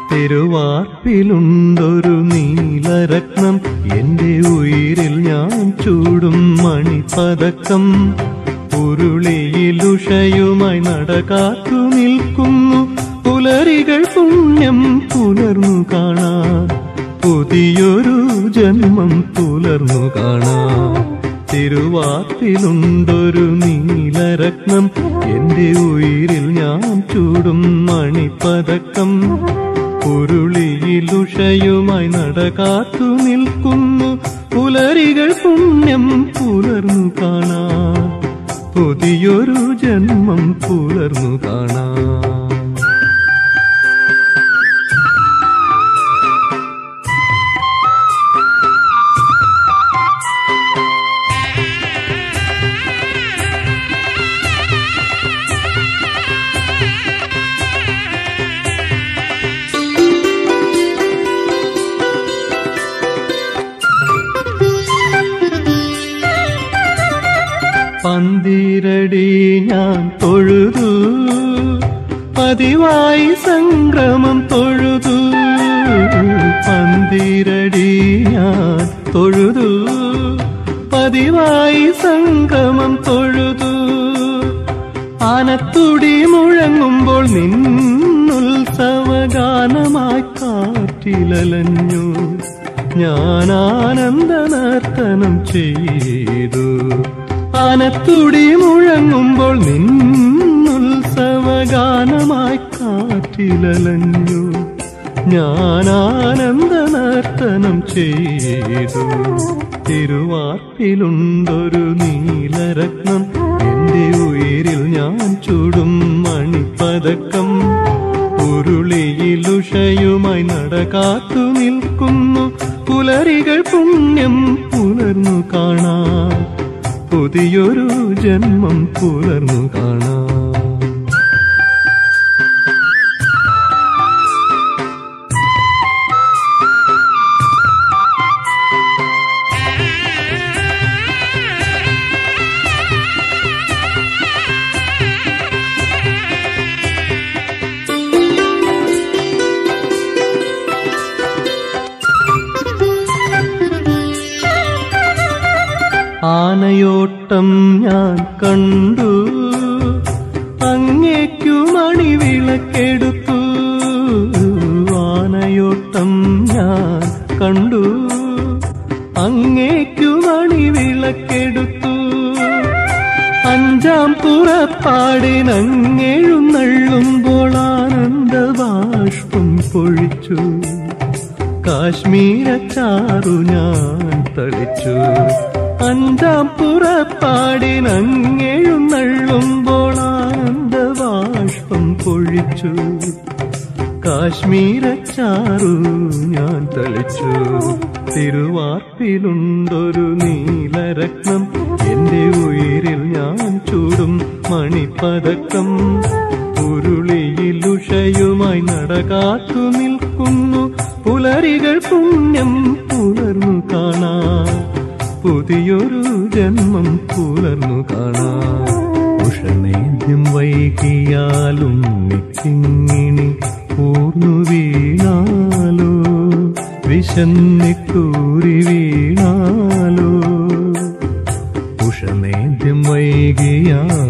തിരുവാർപ്പിലുണ്ടൊരു നീലരത്നം എന്റെ ഉയിരിൽ ഞാൻ ചൂടും മണിപ്പതക്കം ഉരുളിയിലുഷയുമായി നടകാത്തു നിൽക്കുന്നു പുലരികൾ പുണ്യം പുലർന്നു കാണാൻ പുതിയൊരു ജന്മം പുലർന്നു കാണാൻ തിരുവാർപ്പിലുണ്ടൊരു നീലരത്നം എന്റെ ഉയിരിൽ ഞാൻ ചൂടും മണിപ്പതക്കം ഉരുളിയിലുഷയുമായി നടകാത്തു നിൽക്കുന്നു പുലരികൾ പുണ്യം പുലർന്നു കാണാൻ പുതിയൊരു ജന്മം പുലർന്നു കാണാൻ പന്തിരടി ഞാൻ തൊഴുതു പതിവായി സംക്രമം തൊഴുതു പന്തിരടി ഞാൻ തൊഴുതു പതിവായി സംക്രമം തൊഴുതു ആനത്തുടി മുഴങ്ങുമ്പോൾ നിന്നുത്സവഗാനമായി കാറ്റിലലഞ്ഞു ഞാൻ ആനന്ദ നർത്തനം ചെയ്തു ആനത്തുടി മുഴങ്ങുമ്പോൾ നിന്നുത്സവഗാനമായി കാറ്റിലലഞ്ഞു ഞാൻ ആനന്ദ നർത്തനം ചെയ്തു തിരുവാർപ്പിലുണ്ടൊരു നീലരത്നം എന്റെ ഉയിരിൽ ഞാൻ ചൂടും മണിപ്പതക്കം ഉരുളിയിലുഷയുമായി നടകാത്തു നിൽക്കുന്നു പുലരികൾ പുണ്യം പുലർന്നു കാണാൻ പുതിയൊരു ജന്മം പുലർന്നു കാണാൻ ആനയോട്ടം ഞാൻ കണ്ടു അങ്ങേക്കു മണിവിളക്കെടുത്തു ആനയോട്ടം ഞാൻ കണ്ടു അങ്ങേക്കു മണിവിളക്കെടുത്തു അഞ്ചാം പുറപ്പാടിനങ്ങെഴുന്നള്ളുമ്പോൾ ആനന്ദ ബാഷ്പം പൊഴിച്ചു കാശ്മീരച്ചാറു ഞാൻ തളിച്ചു അഞ്ചാം പുറപ്പാടിനങ്ങെഴുന്നള്ളുമ്പോൾ ആനന്ദ ബാഷ്പം പൊഴിച്ചു കാശ്മീരച്ചാറു ഞാൻ തളിച്ചു തിരുവാർപ്പിലുണ്ടൊരു നീലരത്നം എന്റെ ഉയിരിൽ ഞാൻ ചൂടും മണിപ്പതക്കം ഉരുളിയിലുഷയുമായി നടകാത്തു നിൽക്കുന്നു പുലരികൾ പുണ്യം പുലർന്നു കാണാൻ പുതിയൊരു ജന്മം പുലർന്നു കാണാൻ ഉഷനേദ്യം വൈകിയാലും നിക്കിങ്ങിണി പൂർന്നു വീണാലോ വിശന്നിട്ടൂരി വീണാലോ ഉഷനേദ്യം വൈകിയാലും